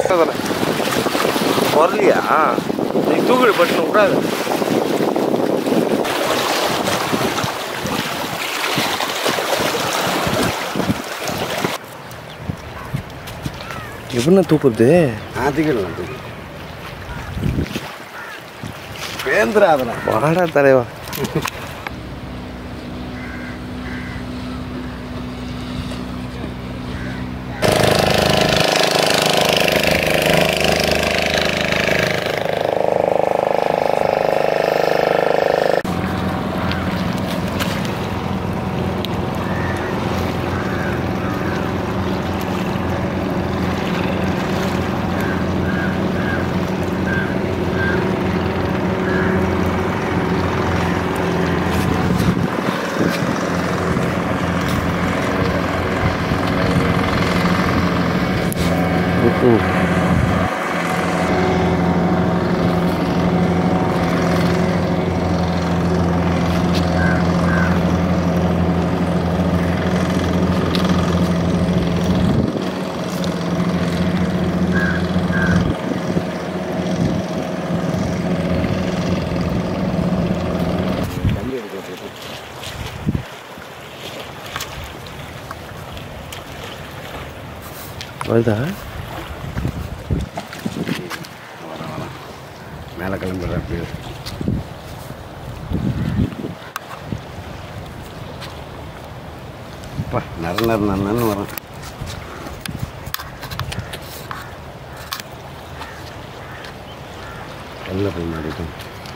வரலையா நீ தூக்கி பட்டு விடாது எப்படிண்ணா தூக்குறது ஆத்திக்கலாம் தூக்கி பேந்துராதனா வாடா தலைவா வருதா மேலே கிளம்புற அப்படி அப்பா நர நர நன்னு வரும் வெளில போய் மாடிக்கும்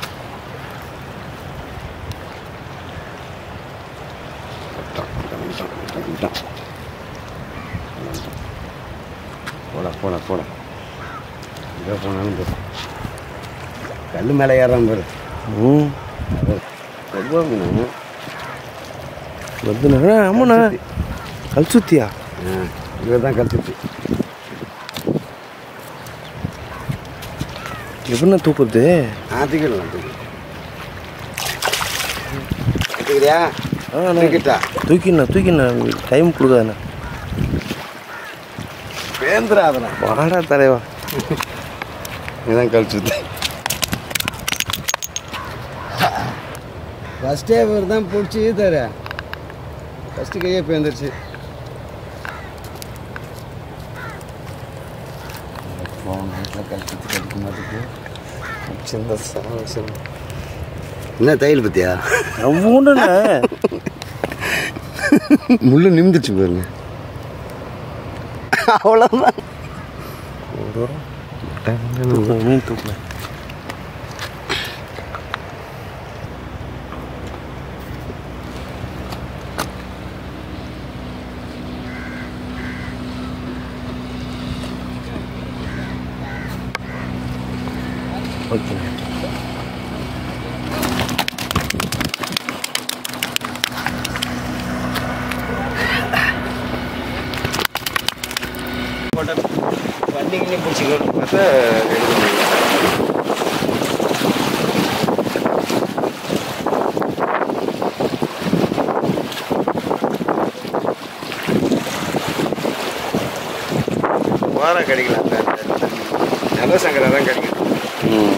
போடா போடா போடா எங்கே போனாலும் போ கல் மேலே ஏறாம பாரு ம் அது ரொம்ப மீன் வருதுண்ணா ஆமாண்ணா கல் சுத்தியா ஆ இவர் தான் கற்றுச்சு எப்படிண்ணா தூக்குறது ஆத்திக்கலாம் தூக்கி கற்றுக்கிறியா ஆ அண்ணா. தூக்கிட்டா தூக்கிண்ணா தூக்கிண்ணா டைம் கொடுக்காதண்ணா பேந்துராதனா வாடா தலைவா இதுதான் கழிச்சுது ஃபஸ்ட்டே இவர் தான் பிடிச்சி தர ஃபஸ்ட்டு கையே பேந்துருச்சு போன வீட்டில் கழிச்சு கடிக்க மாட்டேங்குது சின்ன சாமி என்ன தையல் பத்தியா அவ்வளோண்ணா முள்ளு நிமிந்துச்சு பாருங்க அவ்வளோதான் தூக்குண்ணா மீன் தூக்குண்ணா ஓகே வண்டிக்கு பிடிச்சிக்கணும் பார்த்தா வாரம் கிடைக்கல அந்த நல்ல சங்கரா தான் கிடைக்கும் ம்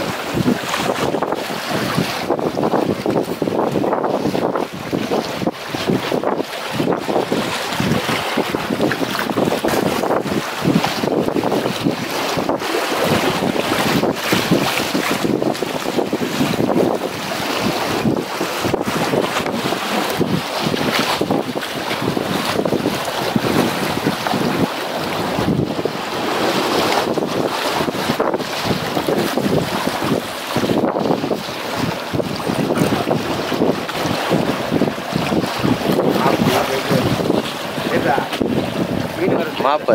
மாப்ப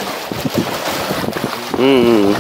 ம் ம்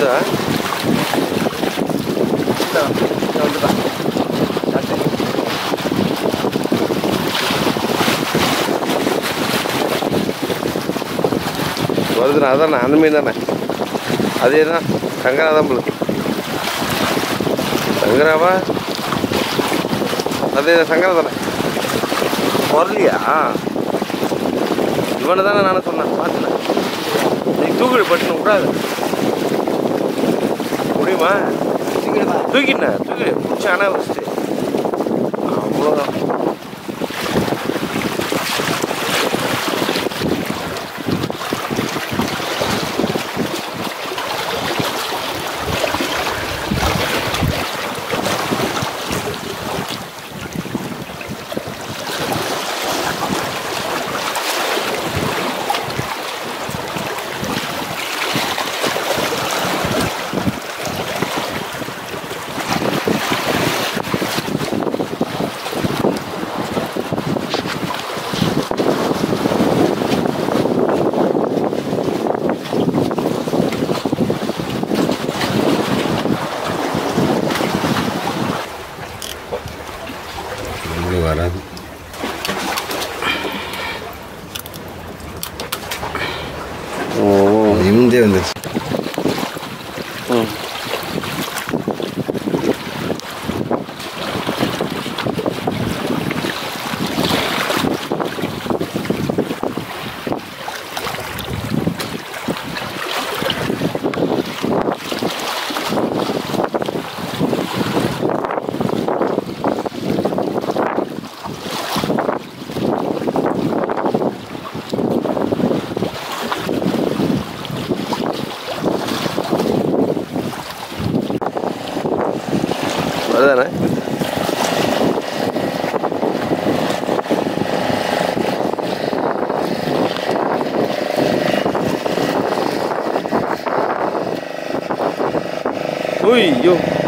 வருதா வந்துட்டான் வருதுண்ணா அதாண்ணா அந்த மீன் தானே அதே தான் சங்கரா தான் உங்களுக்கு சங்கராவா அதே தான் சங்கரா தானே வரலையா இவனை தானே நானே சொன்னேன் பார்த்துனேன் நீ தூக்கிடு பட்டுன்னு விடாது முடியுமா தூக்கிட்டேன் தூக்கிடு பிடிச்ச அணை வச்சுட்டு அவ்வளோதான் நம்மளும் வராது ஓ நிமிந்தே வந்துருச்சு ம் வருதானே ஐயோ